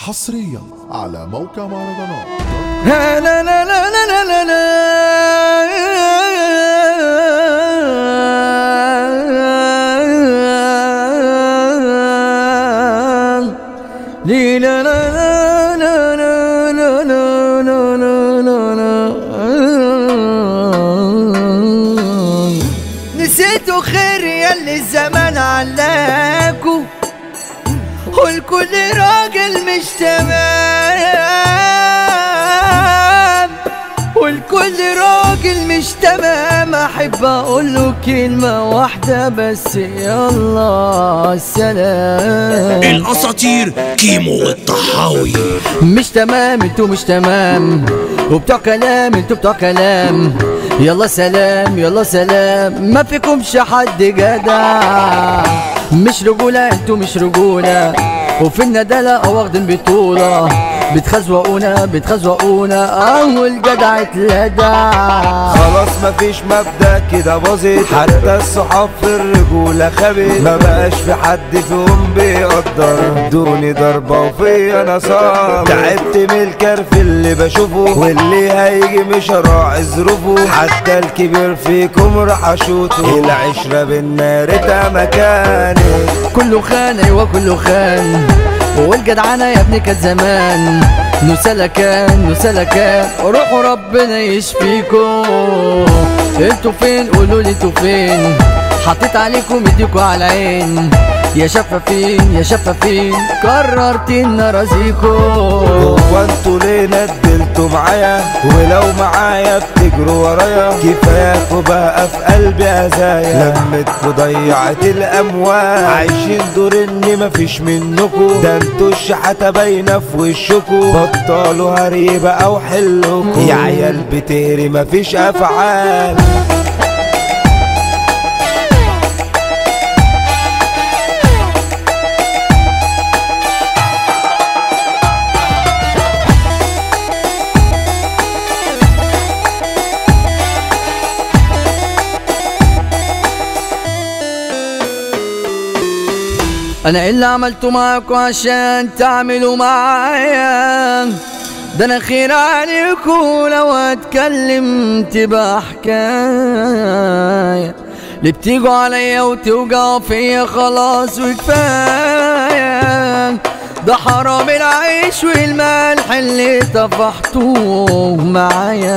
حصريا على موقع مهرجانات لا لا لا لا لا لا لا لي لا لا لا لا لا لا لا لا لا لا نسيتوا خير يلي الزمان علاكوا والكل راجل مش تمام والكل راجل مش تمام احب اقول له كلمة واحدة بس يلا سلام الاساطير كيمو الطحاوي مش تمام انتوا مش تمام وبتوع كلام انتوا بتوع كلام يلا سلام يلا سلام ما فيكمش حد جدع مش رجولة انتوا مش رجولة وفي الندالة واخدين بطولة بتخزوقونا بتخزوقونا اول جدع اتلدع خلاص مفيش مبدأ كده باظت حتى الصحاب في الرجولة خبت ما بقاش في حد فيهم بيقدر دوني ضربة وفي انا صار تعبت من الكرف اللي بشوفه واللي هيجي مش هراعي ظروفه حتى الكبير فيكم راح اشوطه العشرة بالنار مكاني كله خان ايوه كله خان والجدعنة يا ابني كانت زمان نسلكان نسلكان روحوا ربنا يشفيكم انتوا فين قولوا لي انتوا فين حطيت عليكم ايديكوا على العين يا شفافين يا شفافين قررت ان ارازيكم هو انتوا ليه ندلتوا معايا ولو معايا بتجروا ورايا كفاياكوا بقى في قلبي ازايا لمتكوا ضيعت الاموال عايشين دور ان مفيش منكوا ده انتوا الشحاتة باينة في وشكوا بطلوا هري بقى وحلكوا يا عيال بتهري مفيش افعال انا إيه اللي عملته معاكوا عشان تعملوا معايا ده انا خير عليكوا لو اتكلم تبقى حكايه اللي بتيجوا عليا وتوجعوا فيا خلاص وكفايه ده حرام العيش والملح اللي طفحتوه معايا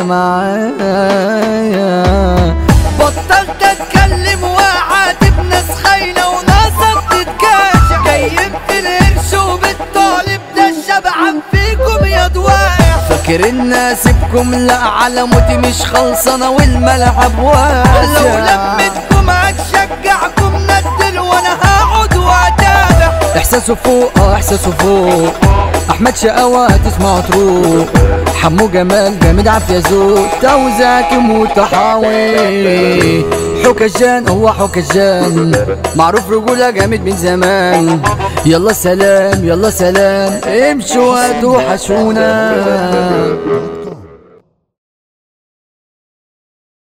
معايا بطلت اتكلم وقعدت بناس خاينه وناس بتتكاشف جايين في القرش وبالطالب ده الشبعان فيكم يا دوايع فاكر ان اسيبكم لا على موتي مش خلصانه والملعب واسع لو لمتكم هتشجعكم ندل وانا هقعد واتابع احساسه فوق اه احساسه فوق احمد شقاوة تسمعوا تروق حمو جمال جامد عافية ذوق توزعك متحاوي حكجان هو حكجان معروف رجولة جامد من زمان يلا سلام يلا سلام امشوا وهاتوا حشونا